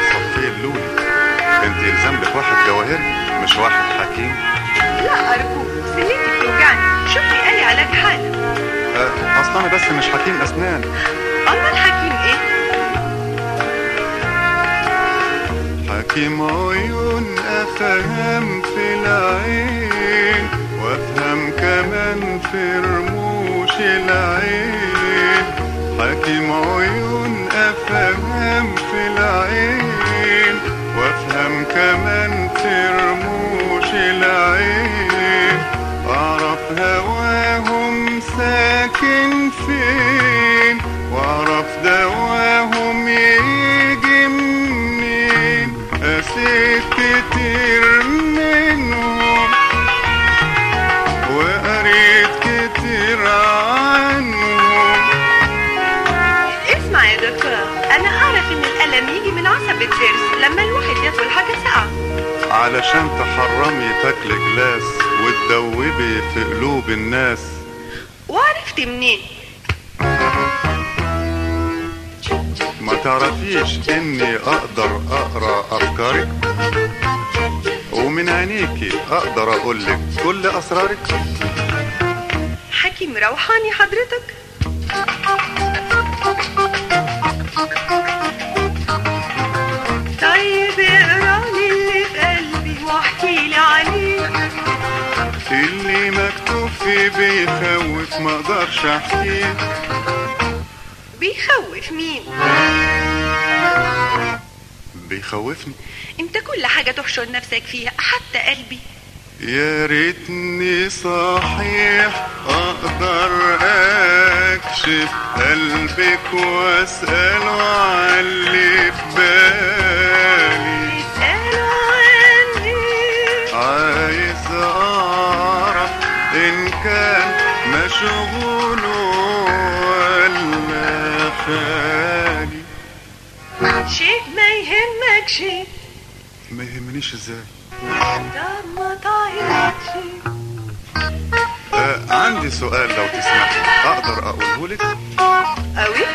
صفيه اللولي انت يلزم لك واحد جواهري مش واحد حكيم لا أرجوك سنتي بتوجعني شوف لي أي علاج حالا أه اصلا انا بس مش حكيم اسنان أما الحكيم إيه؟ حكيم عيون افهم في العين وافهم كمان في رموش العين حكيم عيون افهم في العين وافهم كمان في رموش العين اعرف هواهم ساكن فين واعرف دواهم يجي منين قسيت كتير منهم وقريت كتير عنهم اسمع يا دكتور أنا أعرف إن الألم يجي من عصب الضرس لما الواحد ياكل حاجة ساقعة علشان تحرمي تاكلي جلاس وتدوبي في قلوب الناس وعرفت منين؟ ما تعرفيش اني اقدر اقرا افكارك ومن عينيكي اقدر اقولك كل اسرارك حكيم روحاني حضرتك؟ طيب اقرالي اللي في قلبي واحكي لي عليه اللي مكتوب فيه بيخوف ما اقدرش احكيه بيخوف مين؟ بيخوفني انت كل حاجة تحشر نفسك فيها حتى قلبي يا ريتني صحيح اقدر اكشف قلبك واساله على اللي في بالي اسألوا عني عايز اعرف ان كان مشغول ولا خالي شيء ما يهمك شيء ما يهمنيش ازاي طب ما طايرك شيء آه عندي سؤال لو تسمحي اقدر اقوله لك قوي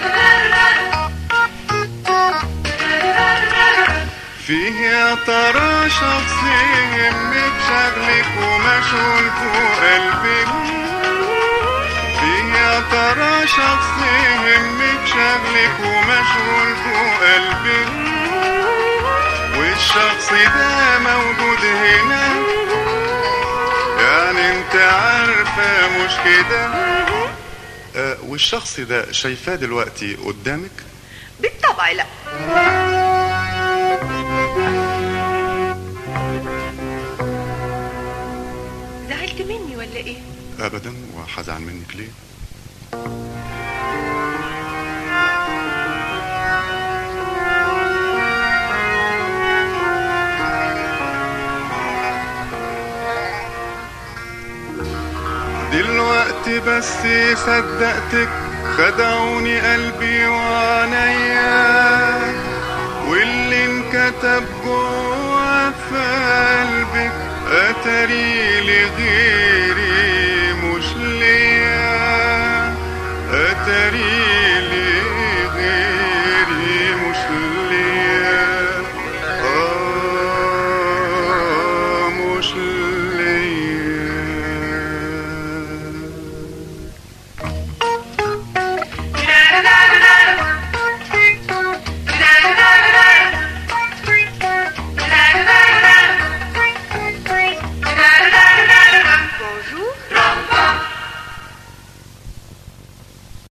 فيه يا ترى شخص يهمك شغلك ومشغول فوق قلبك فيه يا ترى شخص يهمك شغلك ومشغول فوق قلبك والشخص ده موجود هنا يعني انت عارفة مش كده آه والشخص ده شايفاه دلوقتي قدامك بالطبع لا زعلت مني ولا ايه؟ ابدا وهزعل منك ليه دلوقتي بس صدقتك خدعوني قلبي وعينيا واللي انكتب جوا في قلبك اتاري لغيري مش ليا اتاري